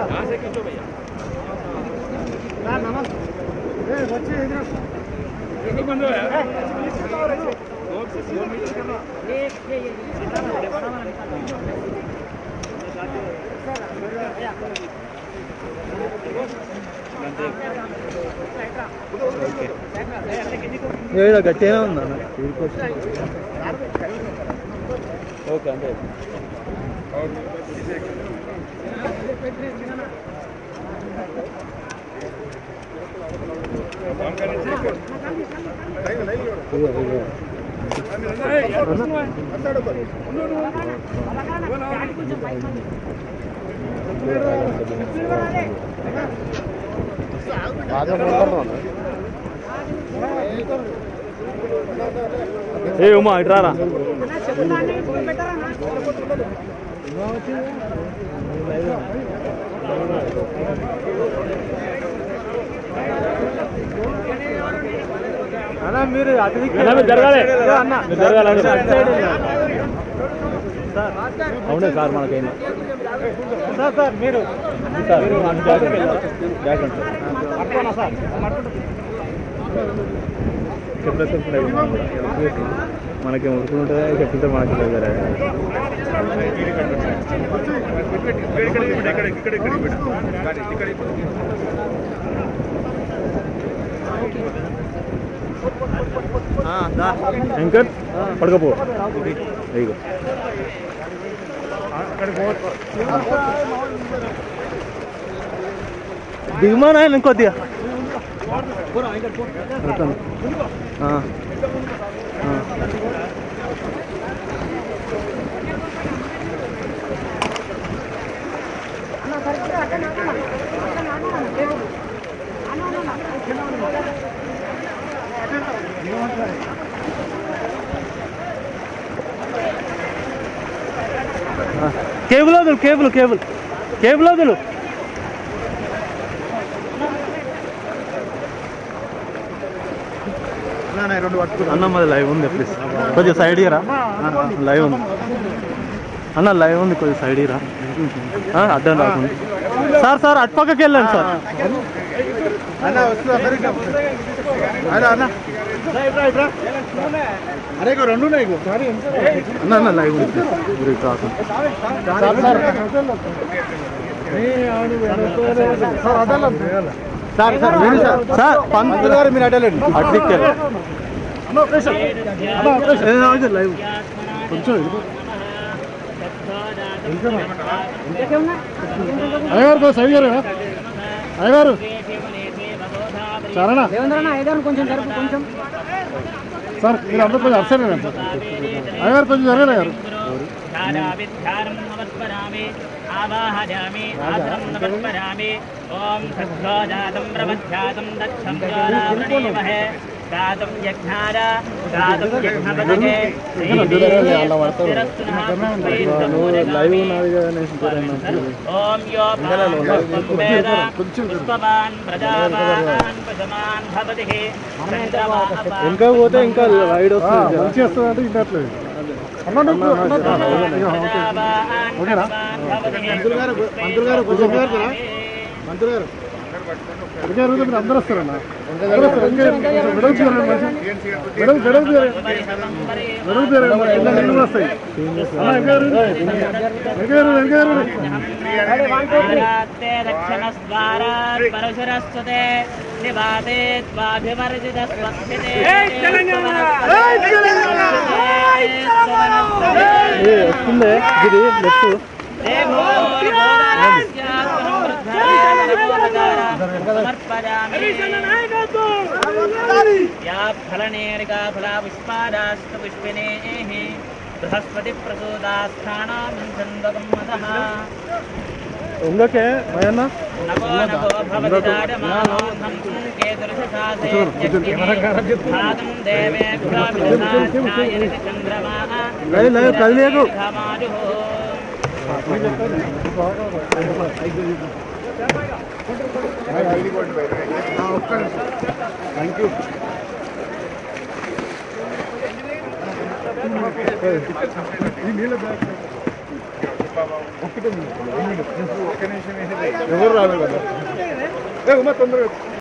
ఏడ గట్టిగా ఉందా ఓకే అంతే ఏ ఉమా ఇటు రారా అన్న మీరు అటు అన్న, మీరు జరగాలి. అన్న మీరు జరగాలి. అటు సైడ్ సార్ అవునే సార్ మనకైనా సార్ సార్ మీరు సార్ మీరు అటు బ్యాక్ వెళ్ళారా? బ్యాక్ అండి పట్టుకోనా సార్ మనకి ఉడుకుంటే చెప్తుంటే మనకి దగ్గర వెంకట్ పడకపో ఇగో దిగుమా నాయన ఇంకొద్దిగా ఆ. ఆ. ఆ. కేబుల్ వదులు కేబుల్ కేబుల్ కేబుల్ వదులు అన్న మాది లైవ్ ఉంది ప్లీజ్ కొద్దిగా సైడ్ ఇరా లైవ్ ఉంది అన్న లైవ్ ఉంది కొద్దిగా సైడ్ ఇరా ఆ, అడ్డం రాకుండా సార్ సార్ అటు పక్కకి వెళ్ళండి సార్ అరే రెండు ఉన్నాయి సారీ అన్న అన్న లైవ్ ఉంది please. మీరు ఇటు రాకుండా సార్ అడ్డాలి సార్ సార్ మీరు సార్ సార్ పంతులు గారు మీరు అడ్డాలండి అడ్డిక్కారు అన్న ఒక నిమిషం. అన్న ఒక నిమిషం. లైవ్ కొంచెం ఇరుగు. అయ్యగారు కొంచెం సైడ్ గారు అయ్యగారు సరేనా కొంచెం జరుపు కొంచెం సార్ మీరు అందరూ కొంచెం అర్సనే సార్ అయ్యగారు కొంచెం జరగలే గారు ध्यानविध्यानं नमस्मरामि आवाहयामि आसनं नमस्मरामि ॐ सद्गोजातं प्रमध्यातं दक्षं वृणीमहे गातं यज्ञार गातं यज्ञपदके ॐ यो वेद पुष्पवान् प्रजावान् पशमान् भवतिः चन्द्रमा ఇంకా పోతే ఇంకా రైడ్ వస్తుంది మంచి వస్తుంది అంటే ఇంటట్లేదు అన్న నువ్వు అన్న, అన్న, ఇక ఓకే. ఓకేనా మంత్రులు గారు మంత్రులు గారు కొంచెం గారు మంత్రులు గారు వెనకాల రోజు మీరు అందరూ వస్తారన్న అందరూ వస్తారు. వెనకాల కొంచెం వెడల్పు జరగండి మంచిగా. వెడల్పు వెడల్పు జరగండి. వెడల్పు జరగండి. ఇలా నీళ్ళు కూడా వస్తాయి అన్న వెనకాల రోజు. వెనకాల రోజు, వెనకాల రోజు. ते दक्षिणस्वारात् परशुरस्तुते निवाते त्वाभिवर्जितस्वस्तिते ఏ, వస్తుందే ఇది లెఫ్ట్ या फलनेरिका फला पुष्पादास्तु पुष्पिनेः बृहस्पति प्रसूदास्थानां छन्दकं ఉంగకే మయన్న नमो नमो भवति राजमानोऽहं केतुर्षशासे भागं देवेभ्यो विदधाध्यायनिति चन्द्रमाः లైవ్ లైవ్ కదిలేకు धमाजुः ఈ నీళ్ళ బ్యాగ్ ఎవరు రాలేదు కదా ఏ ఉమా తొందరగా